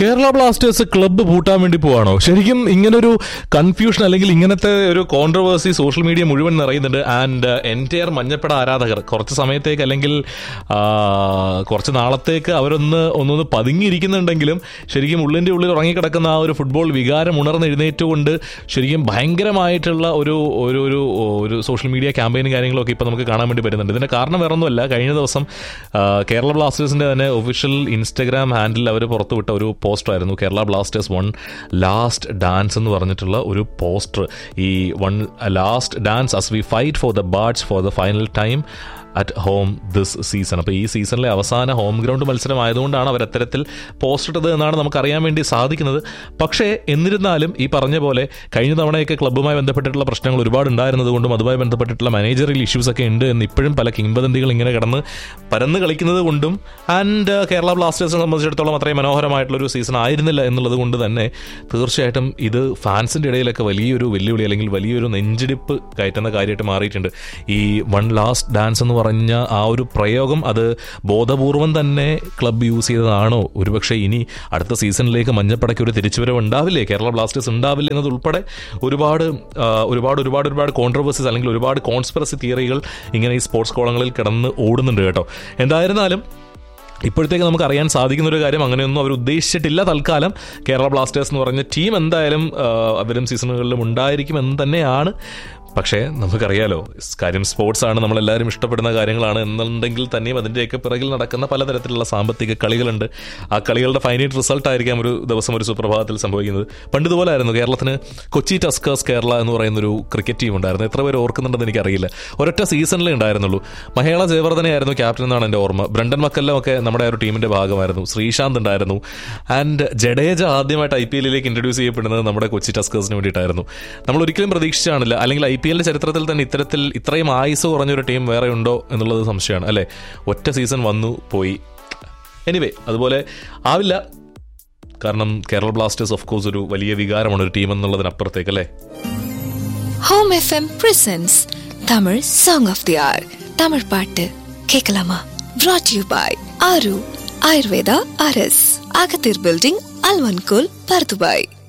Kerala Blasters club പൂട്ടാൻ വേണ്ടി പോവാണോ ശരിക്കും ഇങ്ങനൊരു കൺഫ്യൂഷൻ അല്ലെങ്കിൽ ഇങ്ങനത്തെ ഒരു കോൺട്രവേഴ്സി സോഷ്യൽ മീഡിയ മുഴുവൻ നിറയുന്നുണ്ട് ആൻഡ് എൻറ്റയർ മഞ്ഞപ്പട ആരാധകർ കുറച്ച് സമയത്തേക്ക് അല്ലെങ്കിൽ ആ, കുറച്ച് നാളത്തേക്ക് അവരൊന്ന് ഒന്നൊന്ന് പതുങ്ങിയിരിക്കുന്നുണ്ടെങ്കിലും ശരിക്കും ഉള്ളിൻ്റെ ഉള്ളിൽ ഉറങ്ങിക്കിടക്കുന്ന ആ ഒരു ഫുട്ബോൾ വികാരം ഉണർന്നെഴുന്നേറ്റുകൊണ്ട് ശരിക്കും ഭയങ്കരമായിട്ടുള്ള ഒരു ഒരു ഒരു ഒരു സോഷ്യൽ മീഡിയ ക്യാമ്പയിനും കാര്യങ്ങളൊക്കെ ഇപ്പോൾ നമുക്ക് കാണാൻ വേണ്ടി വരുന്നുണ്ട് ഇതിൻ്റെ കാരണം വേറൊന്നുമല്ല കഴിഞ്ഞ ദിവസം ആ, കേരള ബ്ലാസ്റ്റേഴ്സിൻ്റെ തന്നെ ഒഫീഷ്യൽ ഇൻസ്റ്റഗ്രാം ഹാൻഡിൽ അവർ പുറത്തുവിട്ട ഒരു പോസ്റ്റർ ആയിരുന്നു Kerala Blasters one last dance എന്ന് പറഞ്ഞിട്ടുള്ള ഒരു പോസ്റ്റർ ഈ one last dance as we fight for the badge for the final time at home this season അപ്പോൾ ഈ സീസണിലെ അവസാന ഹോം ഗ്രൗണ്ട് മത്സരം ആയതുകൊണ്ടാണ് അവർ അത്തരത്തിൽ പോസ്റ്റ് ഇട്ടത് എന്നാണ് നമുക്ക് അറിയാൻ വേണ്ടി സാധിക്കുന്നത് പക്ഷേ എന്നിരുന്നാലും ഈ പറഞ്ഞ പോലെ കഴിഞ്ഞ തവണയൊക്കെ ക്ലബ്ബുമായി ബന്ധപ്പെട്ടിട്ടുള്ള പ്രശ്നങ്ങൾ ഒരുപാട് ഉണ്ടായിരുന്നത് കൊണ്ടും അതുമായി ബന്ധപ്പെട്ടിട്ടുള്ള മാനേജറിയൽ ഇഷ്യൂസ് ഒക്കെ ഉണ്ട് എന്ന് ഇപ്പോഴും പല കിംബദന്തികൾ ഇങ്ങനെ കിടന്ന് പരന്ന് കളിക്കുന്നത് കൊണ്ടും ആൻഡ് കേരള ബ്ലാസ്റ്റേഴ്സിനെ സംബന്ധിച്ചിടത്തോളം അത്രയും മനോഹരമായിട്ടുള്ള ഒരു സീസൺ ആയിരുന്നില്ല എന്നുള്ളത് കൊണ്ട് തന്നെ തീർച്ചയായിട്ടും ഇത് ഫാൻസിൻ്റെ ഇടയിലൊക്കെ വലിയൊരു വെല്ലുവിളി അല്ലെങ്കിൽ വലിയൊരു നെഞ്ചിടിപ്പ് കയറ്റുന്ന കാര്യമായിട്ട് മാറിയിട്ടുണ്ട് ഈ വൺ ലാസ്റ്റ് ഡാൻസ് എന്ന് പറഞ്ഞ ആ ഒരു പ്രയോഗം അത് ബോധപൂർവം തന്നെ ക്ലബ്ബ് യൂസ് ചെയ്തതാണോ ഒരുപക്ഷെ ഇനി അടുത്ത സീസണിലേക്ക് മഞ്ഞപ്പടയ്ക്ക് ഒരു തിരിച്ചുവരവ് ഉണ്ടാവില്ലേ കേരള ബ്ലാസ്റ്റേഴ്സ് ഉണ്ടാവില്ല എന്നതുൾപ്പെടെ ഒരുപാട് ആ, ഒരുപാട് ഒരുപാട് ഒരുപാട് കോൺട്രവേഴ്സീസ് അല്ലെങ്കിൽ ഒരുപാട് കോൺസ്പിറസി തിയറികൾ ഇങ്ങനെ ഈ സ്പോർട്സ് കോളങ്ങളിൽ കിടന്ന് ഓടുന്നുണ്ട് കേട്ടോ എന്തായിരുന്നാലും ഇപ്പോഴത്തേക്ക് നമുക്ക് അറിയാൻ സാധിക്കുന്ന ഒരു കാര്യം അങ്ങനെയൊന്നും അവർ ഉദ്ദേശിച്ചിട്ടില്ല തൽക്കാലം കേരള ബ്ലാസ്റ്റേഴ്സ് എന്ന് പറഞ്ഞ ടീം എന്തായാലും ആ, വരും സീസണുകളിലും ഉണ്ടായിരിക്കും എന്ന് തന്നെയാണ് പക്ഷേ നമുക്കറിയാലോ സ് കാര്യം സ്പോർട്സ് ആണ് നമ്മളെല്ലാവരും ഇഷ്ടപ്പെടുന്ന കാര്യങ്ങളാണ് എന്നുണ്ടെങ്കിൽ തന്നെയും അതിൻ്റെയൊക്കെ പിറകിൽ നടക്കുന്ന പലതരത്തിലുള്ള സാമ്പത്തിക കളികളുണ്ട് ആ കളികളുടെ ഫൈനൈറ്റ് റിസൾട്ട് ആയിരിക്കാം ഒരു ദിവസം ഒരു സുപ്രഭാതത്തിൽ സംഭവിക്കുന്നത് പണ്ട് ഇതുപോലായിരുന്നു കേരളത്തിന് കൊച്ചി ടസ്കേഴ്സ് കേരള എന്ന് പറയുന്ന ഒരു ക്രിക്കറ്റ് ടീം ഉണ്ടായിരുന്നു എത്ര പേര് ഓർക്കുന്നുണ്ടെന്ന് എനിക്കറിയില്ല ഒരൊറ്റ സീസണിലേ ഉണ്ടായിരുന്നുള്ളൂ മഹേള ജയവർദ്ധനയായിരുന്നു ക്യാപ്റ്റൻ എന്നാണ് എൻ്റെ ഓർമ്മ ബ്രണ്ടൻ മക്കെല്ലാം ഒക്കെ നമ്മുടെ ആ ഒരു ടീമിന്റെ ഭാഗമായിരുന്നു ശ്രീശാന്ത് ഉണ്ടായിരുന്നു ആൻഡ് ജഡേജ ആദ്യമായിട്ട് ഐ പി എല്ലിലേക്ക് ഇൻട്രൊഡ്യൂസ് ചെയ്യപ്പെടുന്നത് നമ്മുടെ കൊച്ചി ടസ്കേഴ്സിന് വേണ്ടിയിട്ടായിരുന്നു നമ്മൾ ഒരിക്കലും പ്രതീക്ഷിച്ചാണില്ല അല്ലെങ്കിൽ ഐ പി എല്ലിന്റെ ചരിത്രത്തിൽ തന്നെ ഇത്തരത്തിൽ ഇത്രയും ആയുസ് കുറഞ്ഞൊരു ടീം വേറെ ഉണ്ടോ എന്നുള്ളത് സംശയമാണ് അല്ലേ ഒറ്റ സീസൺ വന്നു പോയി എനിവേ അതുപോലെ ആവില്ല കാരണം കേരള ബ്ലാസ്റ്റേഴ്സ് ഓഫ് കോഴ്സ് ഒരു വലിയ വികാരമാണ് ഒരു ടീം എന്നുള്ളതിനപ്പുറത്തേക്ക് അല്ലേ home FM presents Tamil song of the hour Tamil பாட்டு கேட்கலாமா brought யூ பாய் ஆரு ஆயுர்வேதா அரஸ் அகத்தீர் பில்டிங் அல்வன்கோல் பர்துபாய்